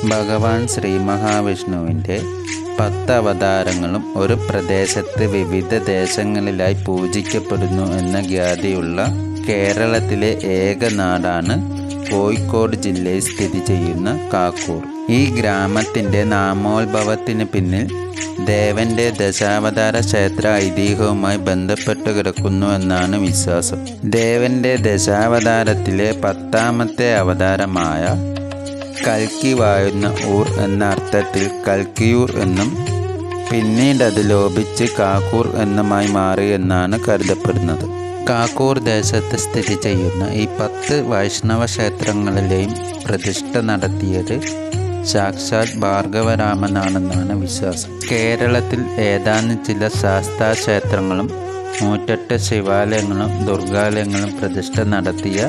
ഭഗവാൻ ശ്രീ മഹാവിഷ്ണുവിൻ്റെ പത്ത് അവതാരങ്ങളും ഒരു പ്രദേശത്ത് വിവിധ ദേശങ്ങളിലായി പൂജിക്കപ്പെടുന്നു എന്ന ഖ്യാതിയുള്ള കേരളത്തിലെ ഏക നാടാണ് കോഴിക്കോട് ജില്ലയിൽ സ്ഥിതി ചെയ്യുന്ന കാക്കൂർ ഈ ഗ്രാമത്തിൻ്റെ നാമോത്ഭവത്തിന് പിന്നിൽ ദേവന്റെ ദശാവതാര ക്ഷേത്ര ഐതിഹ്യവുമായി ബന്ധപ്പെട്ട് കിടക്കുന്നു എന്നാണ് വിശ്വാസം ദേവന്റെ ദശാവതാരത്തിലെ പത്താമത്തെ അവതാരമായ കൽക്കി വാഴുന്ന ഊർ എന്ന അർത്ഥത്തിൽ കൽക്കിയൂർ എന്നും പിന്നീട് അത് ലോപിച്ച് കാക്കൂർ എന്നുമായി മാറി എന്നാണ് കരുതപ്പെടുന്നത് കാക്കൂർ ദേശത്ത് സ്ഥിതി ചെയ്യുന്ന ഈ പത്ത് വൈഷ്ണവ ക്ഷേത്രങ്ങളിലെയും പ്രതിഷ്ഠ നടത്തിയത് സാക്ഷാത് ഭാർഗവരാമനാണെന്നാണ് വിശ്വാസം കേരളത്തിൽ ഏതാനും ചില ശാസ്താ ക്ഷേത്രങ്ങളും നൂറ്റെട്ട് ശിവാലയങ്ങളും ദുർഗാലയങ്ങളും പ്രതിഷ്ഠ നടത്തിയ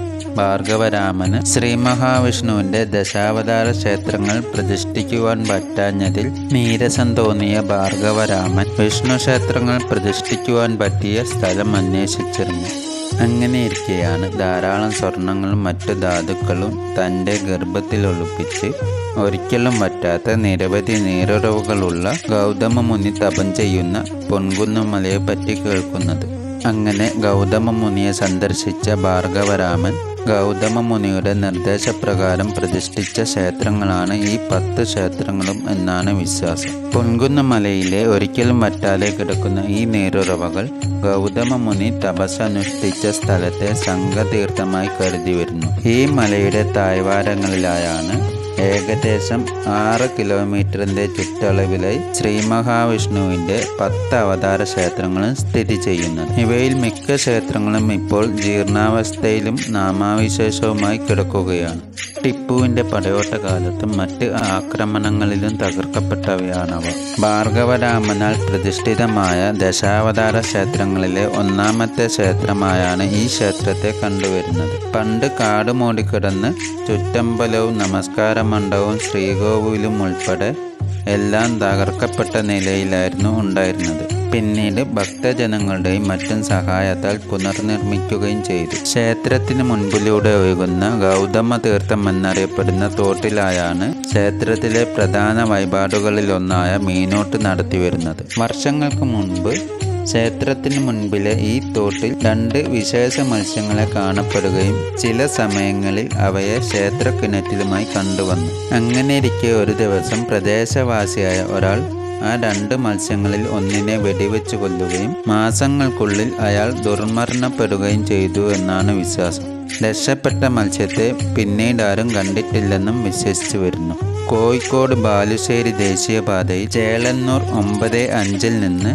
ഭാർഗവരാമന് ശ്രീ മഹാവിഷ്ണുവിന്റെ ദശാവതാര ക്ഷേത്രങ്ങൾ പ്രതിഷ്ഠിക്കുവാൻ പറ്റാഞ്ഞതിൽ നീരസം തോന്നിയ ഭാർഗവരാമൻ വിഷ്ണു ക്ഷേത്രങ്ങൾ പ്രതിഷ്ഠിക്കുവാൻ പറ്റിയ സ്ഥലം അന്വേഷിച്ചിരുന്നു അങ്ങനെയിരിക്കെയാണ് ധാരാളം സ്വർണങ്ങളും മറ്റു ധാതുക്കളും തൻ്റെ ഗർഭത്തിൽ ഒളിപ്പിച്ച് ഒരിക്കലും പറ്റാത്ത നിരവധി നീരുറവുകളുള്ള ഗൗതമ മുനി തപം ചെയ്യുന്ന പൊൻകുന്നുമലയെ പറ്റി കേൾക്കുന്നത് അങ്ങനെ ഗൗതമ മുനിയെ സന്ദർശിച്ച ഭാർഗവരാമൻ ഗൗതമ മുനിയുടെ നിർദ്ദേശപ്രകാരം പ്രതിഷ്ഠിച്ച ക്ഷേത്രങ്ങളാണ് ഈ പത്ത് ക്ഷേത്രങ്ങളും എന്നാണ് വിശ്വാസം പൊൻകുന്നമലയിലെ ഒരിക്കലും വറ്റാതെ കിടക്കുന്ന ഈ നീരുറവകൾ ഗൗതമ മുനി തപസ്സനുഷ്ഠിച്ച സ്ഥലത്തെ സംഘതീർത്ഥമായി കരുതി വരുന്നു ഈ മലയുടെ തായ്വാരങ്ങളിലായാണ് ഏകദേശം ആറ് കിലോമീറ്ററിന്റെ ചുറ്റളവിലായി ശ്രീ മഹാവിഷ്ണുവിന്റെ പത്ത് അവതാര ക്ഷേത്രങ്ങളും സ്ഥിതി ചെയ്യുന്നത് ഇവയിൽ മിക്ക ക്ഷേത്രങ്ങളും ഇപ്പോൾ ജീർണാവസ്ഥയിലും നാമാവിശേഷവുമായി കിടക്കുകയാണ് ടിപ്പുവിന്റെ പടയോട്ട കാലത്തും മറ്റ് ആക്രമണങ്ങളിലും തകർക്കപ്പെട്ടവയാണവ ഭാർഗവരാമനാൽ പ്രതിഷ്ഠിതമായ ദശാവതാര ക്ഷേത്രങ്ങളിലെ ഒന്നാമത്തെ ക്ഷേത്രമായാണ് ഈ ക്ഷേത്രത്തെ കണ്ടുവരുന്നത് പണ്ട് കാട് മൂടിക്കിടന്ന് ചുറ്റമ്പലവും നമസ്കാര മണ്ഡപവും ശ്രീകോവിലും ഉൾപ്പെടെ എല്ലാം തകർക്കപ്പെട്ട നിലയിലായിരുന്നു ഉണ്ടായിരുന്നത് പിന്നീട് ഭക്തജനങ്ങളുടെയും മറ്റും സഹായത്താൽ പുനർനിർമ്മിക്കുകയും ചെയ്തു ക്ഷേത്രത്തിന് മുൻപിലൂടെ ഒഴുകുന്ന ഗൗതമ തീർത്ഥം എന്നറിയപ്പെടുന്ന തോട്ടിലായാണ് ക്ഷേത്രത്തിലെ പ്രധാന വഴിപാടുകളിലൊന്നായ മീനോട്ട് നടത്തിവരുന്നത് വർഷങ്ങൾക്ക് മുൻപ് ക്ഷേത്രത്തിന് മുൻപിലെ ഈ തോട്ടിൽ രണ്ട് വിശേഷ മത്സ്യങ്ങളെ കാണപ്പെടുകയും ചില സമയങ്ങളിൽ അവയെ ക്ഷേത്ര കിണറ്റിലുമായി കണ്ടുവന്നു അങ്ങനെയിരിക്കെ ഒരു ദിവസം പ്രദേശവാസിയായ ഒരാൾ ആ രണ്ട് മത്സ്യങ്ങളിൽ ഒന്നിനെ വെടിവെച്ച് കൊല്ലുകയും മാസങ്ങൾക്കുള്ളിൽ അയാൾ ദുർമരണപ്പെടുകയും ചെയ്തു എന്നാണ് വിശ്വാസം രക്ഷപ്പെട്ട മത്സ്യത്തെ പിന്നീട് ആരും കണ്ടിട്ടില്ലെന്നും വിശ്വസിച്ചു വരുന്നു കോഴിക്കോട് ബാലുശ്ശേരി ദേശീയപാതയിൽ ചേളന്നൂർ ഒമ്പത് അഞ്ചിൽ നിന്ന്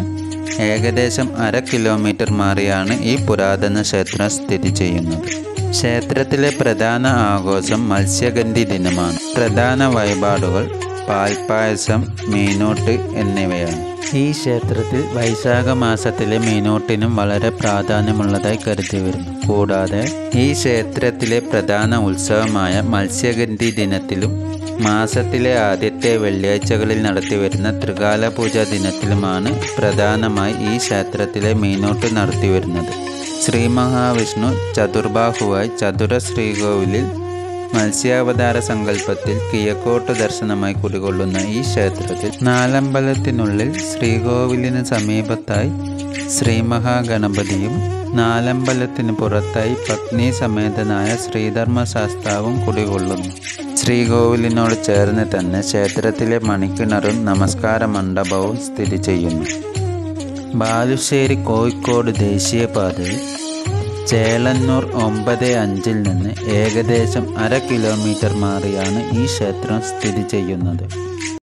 ഏകദേശം അര കിലോമീറ്റർ മാറിയാണ് ഈ പുരാതന ക്ഷേത്രം സ്ഥിതി ചെയ്യുന്നത് ക്ഷേത്രത്തിലെ പ്രധാന ആഘോഷം മത്സ്യഗന്ധി ദിനമാണ് പ്രധാന വഴിപാടുകൾ പാൽപ്പായസം മീനോട്ട് എന്നിവയാണ് ഈ ക്ഷേത്രത്തിൽ വൈശാഖ മാസത്തിലെ മീനോട്ടിനും വളരെ പ്രാധാന്യമുള്ളതായി കരുതി വരുന്നു കൂടാതെ ഈ ക്ഷേത്രത്തിലെ പ്രധാന ഉത്സവമായ മത്സ്യഗന്ധി ദിനത്തിലും മാസത്തിലെ ആദ്യത്തെ വെള്ളിയാഴ്ചകളിൽ നടത്തിവരുന്ന ത്രികാല പൂജ ദിനത്തിലുമാണ് പ്രധാനമായി ഈ ക്ഷേത്രത്തിലെ മീനോട്ട് നടത്തിവരുന്നത് ശ്രീ മഹാവിഷ്ണു ചതുർബാഹുവായി ചതുര ശ്രീകോവിലിൽ മത്സ്യാവതാര സങ്കല്പത്തിൽ കിഴക്കോട്ട് ദർശനമായി കുടികൊള്ളുന്ന ഈ ക്ഷേത്രത്തിൽ നാലമ്പലത്തിനുള്ളിൽ ശ്രീകോവിലിന് സമീപത്തായി ശ്രീ മഹാഗണപതിയും നാലമ്പലത്തിന് പുറത്തായി പത്നി സമേതനായ ശ്രീധർമ്മശാസ്താവും കുടികൊള്ളുന്നു ശ്രീകോവിലിനോട് ചേർന്ന് തന്നെ ക്ഷേത്രത്തിലെ മണിക്കിണറും നമസ്കാര മണ്ഡപവും സ്ഥിതി ചെയ്യുന്നു ബാലുശ്ശേരി കോഴിക്കോട് ദേശീയപാതയിൽ ചേളന്നൂർ ഒമ്പത് അഞ്ചിൽ നിന്ന് ഏകദേശം അര കിലോമീറ്റർ മാറിയാണ് ഈ ക്ഷേത്രം സ്ഥിതി ചെയ്യുന്നത്